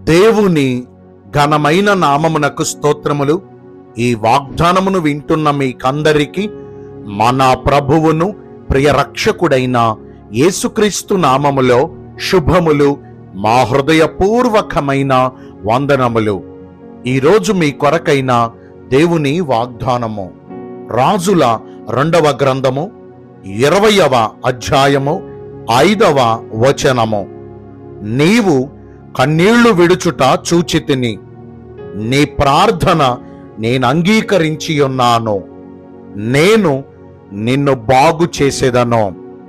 దేవుని ఘనమైన నామమునకు స్తోత్రములు ఈ వాగ్దానమును వింటున్న మీకందరికీ మన ప్రభువును ప్రియ రక్షకుడైన యేసుక్రీస్తు నామములో శుభములు మా హృదయపూర్వకమైన వందనములు ఈరోజు మీ కొరకైన దేవుని వాగ్దానము రాజుల రెండవ గ్రంథము ఇరవయవ అధ్యాయము ఐదవ వచనము నీవు కన్నీళ్లు విడుచుట చూచితిని నీ ప్రార్థన నేను అంగీకరించి ఉన్నాను నేను నిన్ను బాగు చేసేదను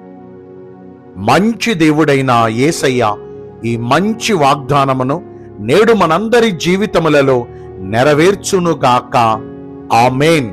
మంచి దేవుడైన యేసయ్య ఈ మంచి వాగ్దానమును నేడు మనందరి జీవితములలో నెరవేర్చునుగాక ఆమేన్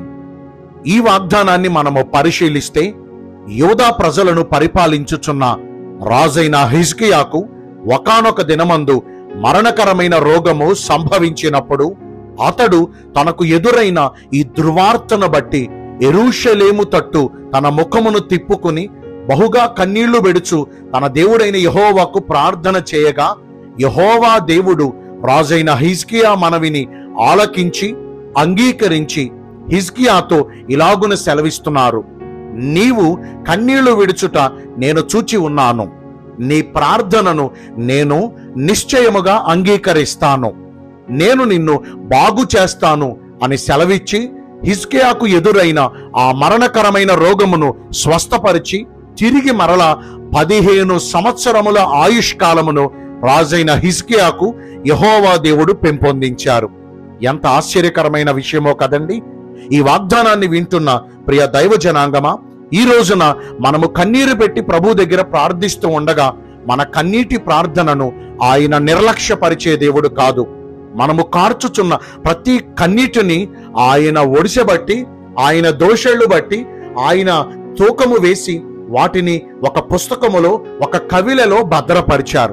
ఈ వాగ్దానాన్ని మనము పరిశీలిస్తే యోధా ప్రజలను పరిపాలించుచున్న రాజైన హిజ్కియాకు ఒకానొక దినమందు మరణకరమైన రోగము సంభవించినప్పుడు అతడు తనకు ఎదురైన ఈ దుర్వార్తను బట్టి ఎరూషలేము తట్టు తన ముఖమును తిప్పుకుని బహుగా కన్నీళ్లు వెడుచు తన దేవుడైన యహోవాకు ప్రార్థన చేయగా యహోవా దేవుడు రాజైన హిజ్కియా మనవిని ఆలకించి అంగీకరించి హిజ్కియాతో ఇలాగున సెలవిస్తున్నారు నీవు కన్నీళ్లు విడుచుట నేను చూచి ఉన్నాను నీ ప్రార్థనను నేను నిశ్చయముగా అంగీకరిస్తాను నేను నిన్ను బాగు చేస్తాను అని సెలవిచ్చి హిజ్కియాకు ఎదురైన ఆ మరణకరమైన రోగమును స్వస్థపరిచి తిరిగి మరల పదిహేను సంవత్సరముల ఆయుష్కాలమును రాజైన హిజ్కియాకు యహోవా దేవుడు పెంపొందించారు ఎంత ఆశ్చర్యకరమైన విషయమో కదండి ఈ వాగ్దానాన్ని వింటున్న ప్రియ దైవ జనాంగమా ఈ రోజున మనము కన్నీరు పెట్టి ప్రభు దగ్గర ప్రార్థిస్తూ ఉండగా మన కన్నీటి ప్రార్థనను ఆయన నిర్లక్ష్యపరిచే దేవుడు కాదు మనము కార్చుచున్న ప్రతి కన్నీటిని ఆయన ఒడిసెబట్టి ఆయన దోషళ్ళు బట్టి ఆయన తూకము వేసి వాటిని ఒక పుస్తకములో ఒక కవిలలో భద్రపరిచారు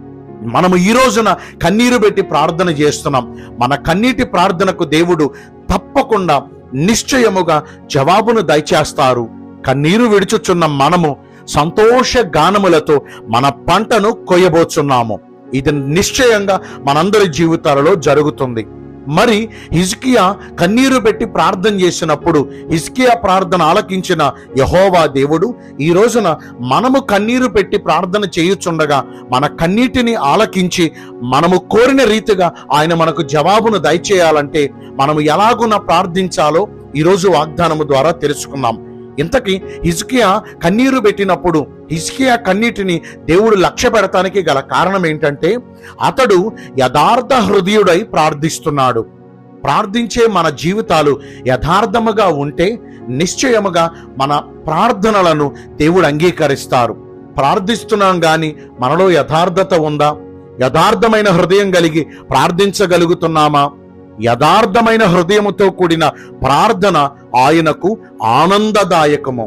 మనము ఈ రోజున కన్నీరు పెట్టి ప్రార్థన చేస్తున్నాం మన కన్నీటి ప్రార్థనకు దేవుడు తప్పకుండా నిశ్చయముగా జవాబును దయచేస్తారు కన్నీరు విడుచుచున్న మనము సంతోష గానములతో మన పంటను కొయ్యబోచున్నాము ఇది నిశ్చయంగా మనందరి జీవితాలలో జరుగుతుంది మరి హిజ్కియా కన్నీరు పెట్టి ప్రార్థన చేసినప్పుడు హిజ్కియా ప్రార్థన ఆలకించిన యహోవా దేవుడు ఈ రోజున మనము కన్నీరు పెట్టి ప్రార్థన చేయుచుండగా మన కన్నీటిని ఆలకించి మనము కోరిన రీతిగా ఆయన మనకు జవాబును దయచేయాలంటే మనము ఎలాగున ప్రార్థించాలో ఈరోజు వాగ్దానము ద్వారా తెలుసుకున్నాం ఇంతకీ హిజ్కియా కన్నీరు పెట్టినప్పుడు హిజ్కియా కన్నీటిని దేవుడు లక్ష్య పెడతానికి గల కారణం ఏంటంటే అతడు యథార్థ హృదయుడై ప్రార్థిస్తున్నాడు ప్రార్థించే మన జీవితాలు యథార్థముగా ఉంటే నిశ్చయముగా మన ప్రార్థనలను దేవుడు అంగీకరిస్తారు ప్రార్థిస్తున్నాం గాని మనలో యథార్థత ఉందా యథార్థమైన హృదయం కలిగి ప్రార్థించగలుగుతున్నామా యథార్థమైన హృదయముతో కూడిన ప్రార్థన ఆయనకు ఆనందదాయకము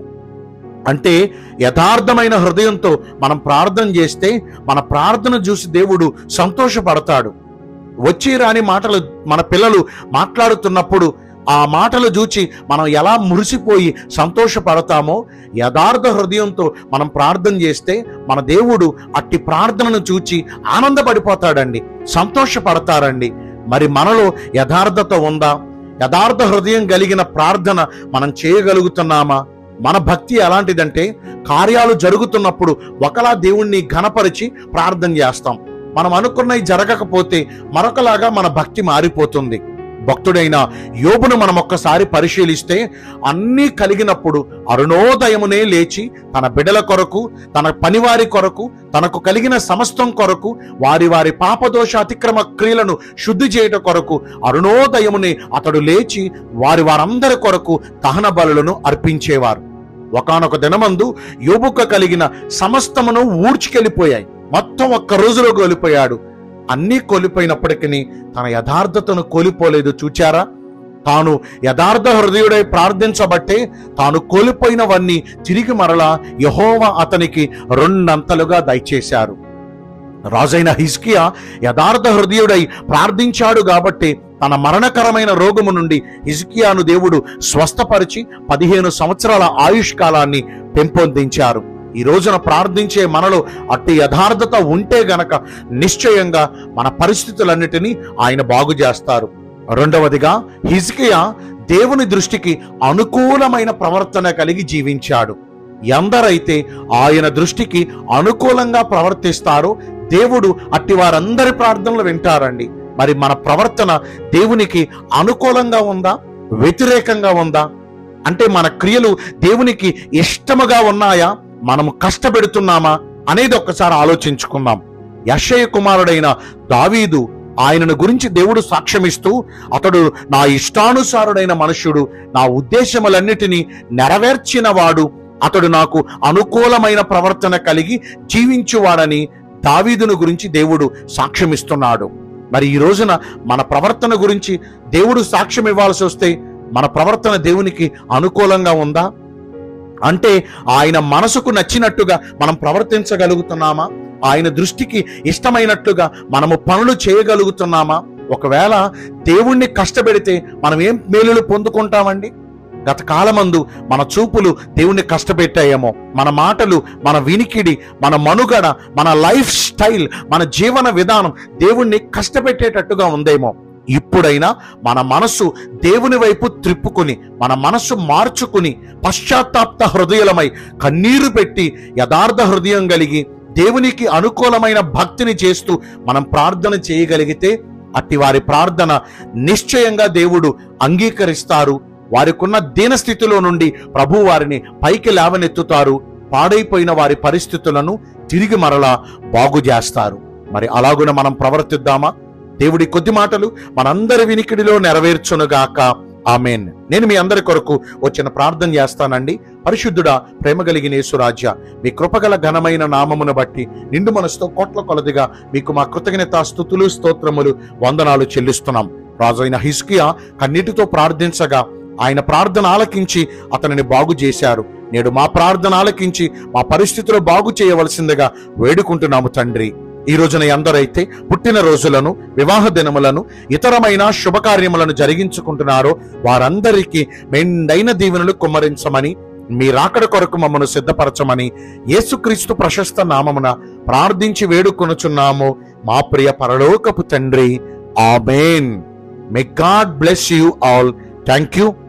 అంటే యథార్థమైన హృదయంతో మనం ప్రార్థన చేస్తే మన ప్రార్థన చూసి దేవుడు సంతోషపడతాడు వచ్చి రాని మాటలు మన పిల్లలు మాట్లాడుతున్నప్పుడు ఆ మాటలు చూచి మనం ఎలా మురిసిపోయి సంతోషపడతామో యథార్థ హృదయంతో మనం ప్రార్థన చేస్తే మన దేవుడు అట్టి ప్రార్థనను చూచి ఆనందపడిపోతాడండి సంతోషపడతారండి మరి మనలో యథార్థత ఉందా యథార్థ హృదయం కలిగిన ప్రార్థన మనం చేయగలుగుతున్నామా మన భక్తి ఎలాంటిదంటే కార్యాలు జరుగుతున్నప్పుడు ఒకలా దేవుణ్ణి ఘనపరిచి ప్రార్థన చేస్తాం మనం అనుకున్నవి జరగకపోతే మరొకలాగా మన భక్తి మారిపోతుంది భక్తుడైన యోబును మనం ఒక్కసారి పరిశీలిస్తే అన్నీ కలిగినప్పుడు అరుణోదయమునే లేచి తన బిడల కొరకు తన పనివారి కొరకు తనకు కలిగిన సమస్తం కొరకు వారి వారి పాపదోష అతిక్రమ క్రియలను శుద్ధి చేయట కొరకు అరుణోదయమునే అతడు లేచి వారి వారందరి కొరకు దహన బలులను అర్పించేవారు ఒకానొక దినమందు యోబుక కలిగిన సమస్తమును ఊడ్చుకెళ్ళిపోయాయి మొత్తం ఒక్క రోజులో కోల్పోయాడు అన్నీ కోల్పోయినప్పటికీ తన యథార్థతను కోల్పోలేదు చూచారా తాను యథార్థ హృదయుడై ప్రార్థించబట్టే తాను కోల్పోయినవన్నీ తిరిగి మరలా యహోవా అతనికి రెండంతలుగా దయచేశారు రాజైన హిజ్కియా యథార్థ హృదయుడై ప్రార్థించాడు కాబట్టి తన మరణకరమైన రోగము నుండి హిజ్కియాను దేవుడు స్వస్థపరిచి పదిహేను సంవత్సరాల ఆయుష్ కాలాన్ని పెంపొందించారు ఈ రోజున ప్రార్థించే మనలో అట్టి యథార్థత ఉంటే గనక నిశ్చయంగా మన పరిస్థితులన్నిటినీ ఆయన బాగు చేస్తారు రెండవదిగా హిజ్కియా దేవుని దృష్టికి అనుకూలమైన ప్రవర్తన కలిగి జీవించాడు ఎందరైతే ఆయన దృష్టికి అనుకూలంగా ప్రవర్తిస్తారో దేవుడు అట్టి వారందరి ప్రార్థనలు వింటారండి మరి మన ప్రవర్తన దేవునికి అనుకూలంగా ఉందా వ్యతిరేకంగా ఉందా అంటే మన క్రియలు దేవునికి ఇష్టముగా ఉన్నాయా మనము కష్టపెడుతున్నామా అనేది ఒక్కసారి ఆలోచించుకుందాం యశయ కుమారుడైన దావీదు ఆయనను గురించి దేవుడు సాక్ష్యమిస్తూ అతడు నా ఇష్టానుసారుడైన మనుష్యుడు నా ఉద్దేశములన్నిటినీ నెరవేర్చిన వాడు అతడు నాకు అనుకూలమైన ప్రవర్తన కలిగి జీవించువాడని దావీదును గురించి దేవుడు సాక్ష్యమిస్తున్నాడు మరి ఈ రోజున మన ప్రవర్తన గురించి దేవుడు సాక్ష్యం ఇవ్వాల్సి వస్తే మన ప్రవర్తన దేవునికి అనుకూలంగా ఉందా అంటే ఆయన మనసుకు నచ్చినట్టుగా మనం ప్రవర్తించగలుగుతున్నామా ఆయన దృష్టికి ఇష్టమైనట్లుగా మనము పనులు చేయగలుగుతున్నామా ఒకవేళ దేవుణ్ణి కష్టపెడితే మనం ఏం మేలులు పొందుకుంటామండి గత కాలమందు మన చూపులు దేవుణ్ణి కష్టపెట్టాయేమో మన మాటలు మన వినికిడి మన మనుగడ మన లైఫ్ స్టైల్ మన జీవన విధానం దేవుణ్ణి కష్టపెట్టేటట్టుగా ఉందేమో ఇప్పుడైనా మన మనసు దేవుని వైపు త్రిప్పుకుని మన మనసు మార్చుకుని పశ్చాత్తాప్త హృదయలమై కన్నీరు పెట్టి యథార్థ హృదయం కలిగి దేవునికి అనుకూలమైన భక్తిని చేస్తూ మనం ప్రార్థన చేయగలిగితే అట్టి వారి ప్రార్థన నిశ్చయంగా దేవుడు అంగీకరిస్తారు వారికున్న దీనస్థితిలో నుండి ప్రభు వారిని పైకి లేవనెత్తుతారు పాడైపోయిన వారి పరిస్థితులను తిరిగి మరలా బాగు చేస్తారు మరి అలాగున మనం ప్రవర్తిద్దామా దేవుడి కొద్ది మాటలు మనందరి వినికిడిలో నెరవేర్చునుగాక ఆమెన్ నేను మీ అందరి కొరకు వచ్చిన ప్రార్థన చేస్తానండి పరిశుద్ధుడా ప్రేమ కలిగిన యేసురాజ్య మీ కృపగల ఘనమైన నామమును బట్టి నిండు మనసుతో కోట్ల కొలదిగా మీకు మా కృతజ్ఞత స్థుతులు స్తోత్రములు వందనాలు చెల్లిస్తున్నాం రాజైన హిస్కియా కన్నీటితో ప్రార్థించగా ఆయన ప్రార్థన ఆలకించి అతనిని బాగు చేశారు నేడు మా ప్రార్థన ఆలకించి మా పరిస్థితులు బాగు చేయవలసిందిగా వేడుకుంటున్నాము తండ్రి ఈ రోజున ఎందరైతే పుట్టిన రోజులను వివాహ దినములను ఇతరమైన శుభకార్యములను జరిగించుకుంటున్నారో వారందరికీ మెండైన దీవెనలు కుమ్మరించమని మీ రాకడ కొరకు మమ్మను సిద్ధపరచమని యేసుక్రీస్తు ప్రశస్త నామమున ప్రార్థించి వేడుకొనుచున్నాము మా ప్రియ పరలోకపు తండ్రి amen may God bless you all thank you